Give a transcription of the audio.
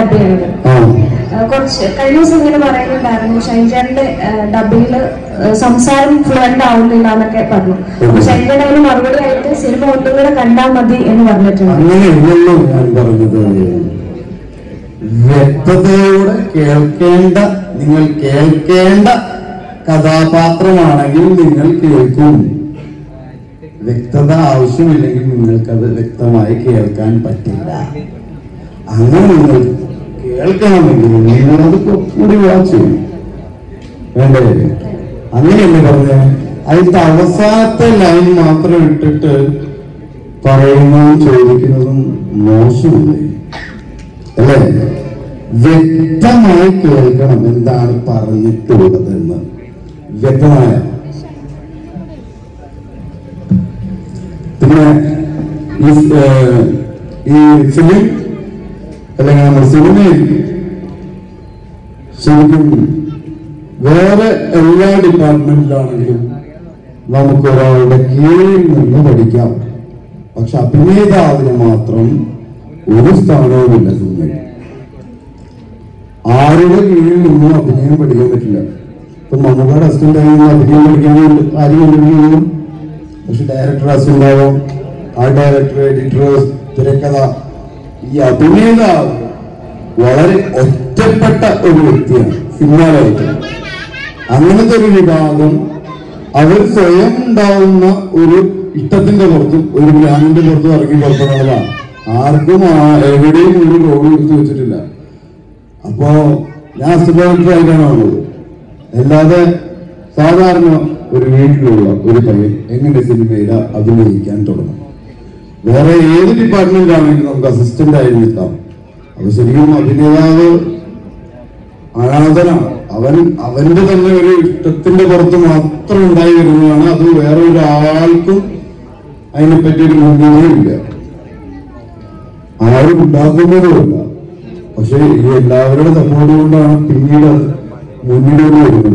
dub ചെയ്യണത് ആ ആ, കുറച്ച് കഴിഞ്ഞ ദിവസം ഇങ്ങനെ പറയുന്നുണ്ടായിരുന്നു ഷൈൻചാന്റെ ഡബിങ്ങില് സംസാരം ഫ്ലുവന്റ് ആവുന്നില്ല എന്നൊക്കെ പറഞ്ഞു അപ്പൊ ഷൈൻചാൻ അതിന് മറുപടി ആയിട്ട് സിനിമ ഒന്നുകൂടെ കണ്ടാൽ മതി എന്ന് പറഞ്ഞിട്ടുണ്ട് അങ്ങനെയല്ലല്ലോ ഞാൻ പറഞ്ഞത് വ്യക്തതയോടെ കേൾക്കേണ്ട നിങ്ങൾ കേൾക്കേണ്ട കഥാപാത്രമാണെങ്കിൽ നിങ്ങൾ കേൾക്കും വ്യക്തത ആവശ്യമില്ലെങ്കിൽ നിങ്ങൾക്കത് വ്യക്തമായി കേൾക്കാൻ പറ്റില്ല അങ്ങനെ നിങ്ങൾ കേൾക്കണമെങ്കിൽ നിങ്ങളത് കൂടി വാച്ച് ചെയ്യും വേണ്ടേ അങ്ങനെയല്ലേ പറഞ്ഞേ അതിന്റെ അവസാനത്തെ ലൈൻ മാത്രം ഇട്ടിട്ട് പറയുന്നതും ചോദിക്കുന്നതും മോശമില്ലേ അല്ലേ വ്യക്തമായി കേൾക്കണം എന്താണ് പറഞ്ഞിട്ടുള്ളതെന്ന് വ്യക്തമായ പിന്നെ ഈ ഏഹ്, ഈ ഫിലിം അല്ലെങ്കിൽ നമ്മുടെ സിനിമയിൽ ശരിക്കും വേറെ എല്ലാ ഡിപ്പാർട്ട്മെന്റിലാണെങ്കിലും നമുക്ക് ഒരാളുടെ കീഴിൽ നിന്ന് പഠിക്കാം പക്ഷെ അഭിനേതാവിന് മാത്രം ഒരു സ്ഥാനവുമില്ല സിനിമയിൽ ആരുടെ കീഴിൽ നിന്നും അഭിനയം പഠിക്കാൻ പറ്റില്ല ഇപ്പൊ മമ്മൂക്കാട് അസിസ്റ്റന്റ് ആയി നിന്ന് അഭിനയം പഠിക്കാൻ ആരും കൊണ്ടുവരുന്നു പക്ഷെ ഡയറക്ടർ അസിസ്റ്റന്റ് ആവും ആ ഡയറക്ടർ എഡിറ്റർ തിരക്കഥ ഈ അഭിനേതാവ് വളരെ ഒറ്റപ്പെട്ട ഒരു വ്യക്തിയാണ് സിനിമയിലായിട്ട് അങ്ങനത്തെ ഒരു വിഭാഗം അവർ സ്വയം ഉണ്ടാവുന്ന ഒരു ഇഷ്ടത്തിന്റെ പുറത്തും ഒരു ഗ്രാമിന്റെ പുറത്തും ഇറങ്ങി പുറപ്പെടുന്നതാണ് ആർക്കും ആ- എവിടെയും ഒരു റോഡ് എടുത്തു വെച്ചിട്ടില്ല അപ്പോ ഞാൻ അസിസ്റ്റന്റ് ആയിട്ടാണ് വന്നത് അല്ലാതെ സാധാരണ ഒരു വീട്ടിലുള്ള ഒരു പയ്യൻ എങ്ങനെ സിനിമയിൽ അഭിനയിക്കാൻ തുടങ്ങും വേറെ ഏത് ഡിപ്പാർട്ട്മെന്റ് ആണെങ്കിലും നമുക്ക് അസിസ്റ്റന്റ് ആയി നിൽക്കാം അപ്പൊ ശരിക്കും അഭിനേതാവ് അനാഥനാണ് അവൻ അവന്റെ തന്നെ ഒരു ഇഷ്ടത്തിന്റെ പുറത്ത് മാത്രം ഉണ്ടായി വരുന്നതാണ് അത് വേറെ ഒരാൾക്കും അതിനെപ്പറ്റി ഒരു മുന്നേറിയില്ല ആരും ഉണ്ടാക്കുന്നതുമല്ല പക്ഷെ ഈ എല്ലാവരുടെ സപ്പോർട്ട് കൊണ്ടാണ് പിന്നീട് അത് മുന്നിലേക്ക് വരുന്നത്